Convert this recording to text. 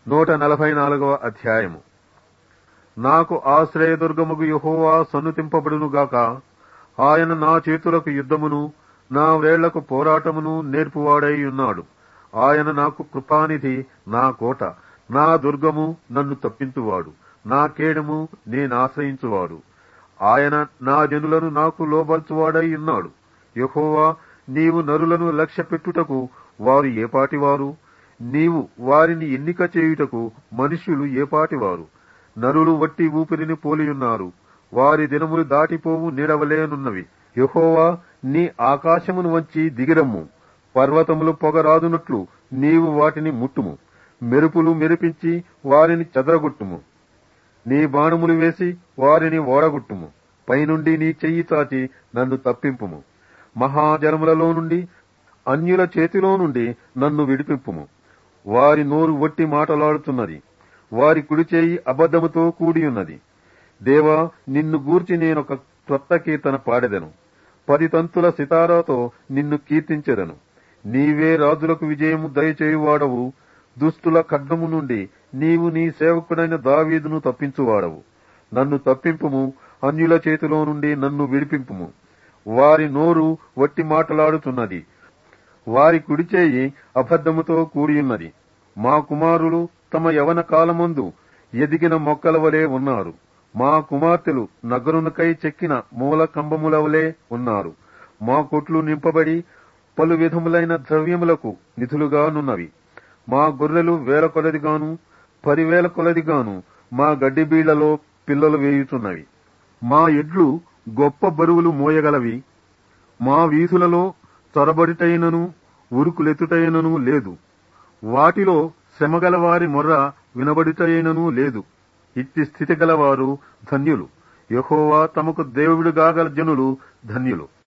నూట నలభై నాలుగవ అధ్యాయము నాకు ఆశ్రయదుర్గముగు యహోవా సన్నుతింపబడునుగాక ఆయన నా చేతులకు యుద్ధమును నా వేళ్లకు పోరాటమును నేర్పువాడై ఉన్నాడు ఆయన నాకు కృపానిధి నా కోట నా దుర్గము నన్ను తప్పించువాడు నా కేడము నేనాశ్రయించువాడు ఆయన నా జనులను నాకు లోబర్చువాడై ఉన్నాడు యహోవా నీవు నరులను లక్ష్య పెట్టుటకు వారు ఏపాటివారు నీవు వారిని ఎన్నిక చేయుటకు మనుష్యులు ఏపాటివారు నరులు వట్టి ఊపిరిని పోలియున్నారు వారి దినములు దాటిపోవు నిడవలేనున్నవి యహోవా నీ ఆకాశమును వంచి దిగిరమ్ము పర్వతములు పొగరాదునట్లు నీవు వాటిని ముట్టుము మెరుపులు మెరిపించి వారిని చెదరగొట్టుము నీ బాణములు వేసి వారిని ఓడగొట్టుము పైనుండి నీ చెయ్యి చాచి నన్ను తప్పింపుము మహాజనములలో నుండి అన్యుల చేతిలో నుండి నన్ను విడిపింపుము వారి నోరు వట్టి మాటలాడుతున్నది వారి కుడి చేయి అబద్ధముతో కూడి ఉన్నది దేవా నిన్ను గూర్చి నేనొక క్రొత్త కీర్తన పాడెదను పది తంతుల సితారాతో నిన్ను కీర్తించెదను నీవే రాజులకు విజయము దయచేయువాడవు దుస్తుల ఖడ్గము నుండి నీవు నీ సేవకుడైన దావీదును తప్పించువాడవు నన్ను తప్పింపుము అన్యుల చేతిలో నుండి నన్ను విడిపింపుము వారి నోరు వట్టి మాటలాడుతున్నది వారి కుడిచేయి అబద్ధముతో కూడియున్నది మా కుమారులు తమ యవన కాలమందు ఎదిగిన మొక్కల వలె ఉన్నారు మా కుమార్తెలు నగరునకై చెక్కిన మూల కంబముల వలె ఉన్నారు మా కొట్లు నింపబడి పలు విధములైన ద్రవ్యములకు నిధులుగానున్నవి మా గొర్రెలు వేల కొలదిగాను పదివేల కొలదిగాను మా గడ్డి బీళ్లలో పిల్లలు వేయుచున్నవి మా ఎడ్లు గొప్ప బరువులు మోయగలవి మా వీధులలో చొరబడిటైనను ఉరుకులెత్తుటైనను లేదు వాటిలో శ్రమగల వారి మొర్ర వినబడిటైనను లేదు ఇట్టి స్థితి గలవారు ధన్యులు యహోవా తమకు దేవుడుగాగల జనులు ధన్యులు